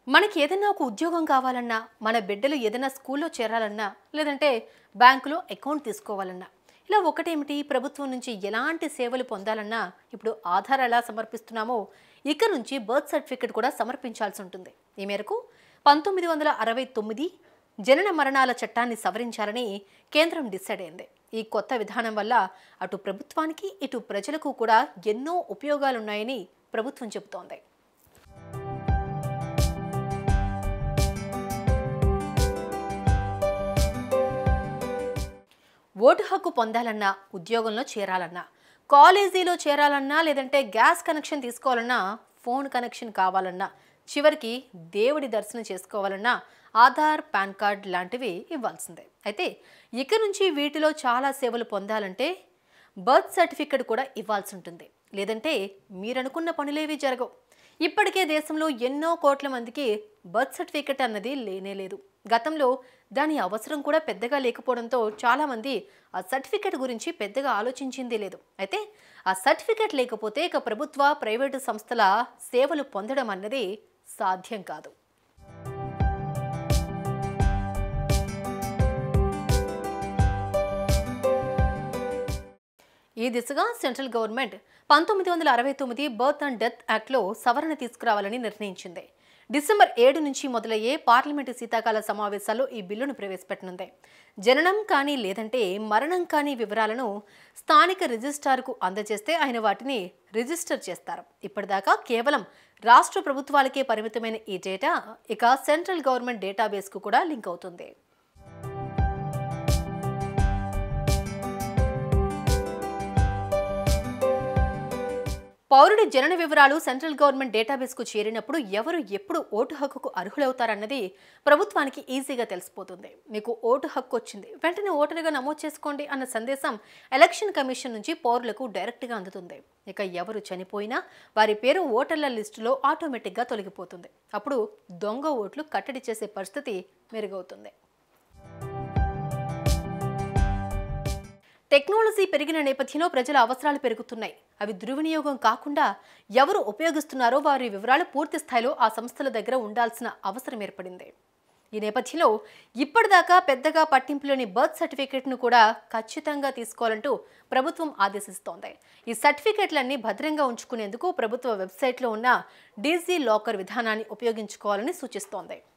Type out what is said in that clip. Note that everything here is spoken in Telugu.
మనకి ఏదైనా ఒక ఉద్యోగం కావాలన్నా మన బిడ్డలు ఏదైనా స్కూల్లో చేరాలన్నా లేదంటే బ్యాంకులో అకౌంట్ తీసుకోవాలన్నా ఇలా ఒకటేమిటి ప్రభుత్వం నుంచి ఎలాంటి సేవలు పొందాలన్నా ఇప్పుడు ఆధార్ ఎలా సమర్పిస్తున్నామో ఇక నుంచి బర్త్ సర్టిఫికెట్ కూడా సమర్పించాల్సి ఉంటుంది ఈ మేరకు పంతొమ్మిది వందల అరవై తొమ్మిది జనన మరణాల చట్టాన్ని సవరించాలని కేంద్రం డిసైడ్ అయింది ఈ కొత్త విధానం వల్ల అటు ప్రభుత్వానికి ఇటు ప్రజలకు కూడా ఎన్నో ఉపయోగాలున్నాయని ప్రభుత్వం చెబుతోంది ఓటు హక్కు పొందాలన్నా ఉద్యోగంలో చేరాలన్నా కాలేజీలో చేరాలన్నా లేదంటే గ్యాస్ కనెక్షన్ తీసుకోవాలన్నా ఫోన్ కనెక్షన్ కావాలన్నా చివరికి దేవుడి దర్శనం చేసుకోవాలన్నా ఆధార్ పాన్ కార్డ్ లాంటివి ఇవ్వాల్సిందే అయితే ఇక నుంచి వీటిలో చాలా సేవలు పొందాలంటే బర్త్ సర్టిఫికెట్ కూడా ఇవ్వాల్సి ఉంటుంది లేదంటే మీరనుకున్న పనులేవి జరగవు ఇప్పటికే దేశంలో ఎన్నో కోట్ల మందికి బర్త్ సర్టిఫికెట్ అన్నది లేనే లేదు గతంలో దాని అవసరం కూడా పెద్దగా లేకపోవడంతో చాలామంది ఆ సర్టిఫికెట్ గురించి పెద్దగా ఆలోచించింది లేదు అయితే ఆ సర్టిఫికెట్ లేకపోతే ఇక ప్రభుత్వ ప్రైవేటు సంస్థల సేవలు పొందడం అన్నది సాధ్యం కాదు ఈ దిశగా సెంట్రల్ గవర్నమెంట్ పంతొమ్మిది వందల అరవై తొమ్మిది బర్త్ అండ్ డెత్ యాక్ట్లో సవరణ తీసుకురావాలని నిర్ణయించింది డిసెంబర్ ఏడు నుంచి మొదలయ్యే పార్లమెంటు శీతాకాల సమావేశాల్లో ఈ బిల్లును ప్రవేశపెట్టనుంది జననం కానీ లేదంటే మరణం కానీ వివరాలను స్థానిక రిజిస్ట్రార్కు అందజేస్తే ఆయన వాటిని రిజిస్టర్ చేస్తారు ఇప్పటిదాకా కేవలం రాష్ట్ర ప్రభుత్వాలకే పరిమితమైన ఈ డేటా ఇక సెంట్రల్ గవర్నమెంట్ డేటాబేస్కు కూడా లింక్ అవుతుంది పౌరుడి జనన వివరాలు సెంట్రల్ గవర్నమెంట్ డేటాబేస్కు చేరినప్పుడు ఎవరు ఎప్పుడు ఓటు హక్కుకు అర్హులవుతారన్నది ప్రభుత్వానికి ఈజీగా తెలిసిపోతుంది మీకు ఓటు హక్కు వచ్చింది వెంటనే ఓటరుగా నమోదు చేసుకోండి అన్న సందేశం ఎలక్షన్ కమిషన్ నుంచి పౌరులకు డైరెక్ట్గా అందుతుంది ఇక ఎవరు చనిపోయినా వారి పేరు ఓటర్ల లిస్టులో ఆటోమేటిక్గా తొలగిపోతుంది అప్పుడు దొంగ ఓట్లు కట్టడి చేసే పరిస్థితి మెరుగవుతుంది టెక్నాలజీ పెరిగిన నేపథ్యంలో ప్రజల అవసరాలు పెరుగుతున్నాయి అవి దుర్వినియోగం కాకుండా ఎవరు ఉపయోగిస్తున్నారో వారి వివరాలు పూర్తి స్థాయిలో ఆ సంస్థల దగ్గర ఉండాల్సిన అవసరం ఏర్పడింది ఈ నేపథ్యంలో ఇప్పటిదాకా పెద్దగా పట్టింపులోని బర్త్ సర్టిఫికేట్ను కూడా ఖచ్చితంగా తీసుకోవాలంటూ ప్రభుత్వం ఆదేశిస్తోంది ఈ సర్టిఫికేట్లన్నీ భద్రంగా ఉంచుకునేందుకు ప్రభుత్వ వెబ్సైట్లో ఉన్న డీజీ లాకర్ విధానాన్ని ఉపయోగించుకోవాలని సూచిస్తోంది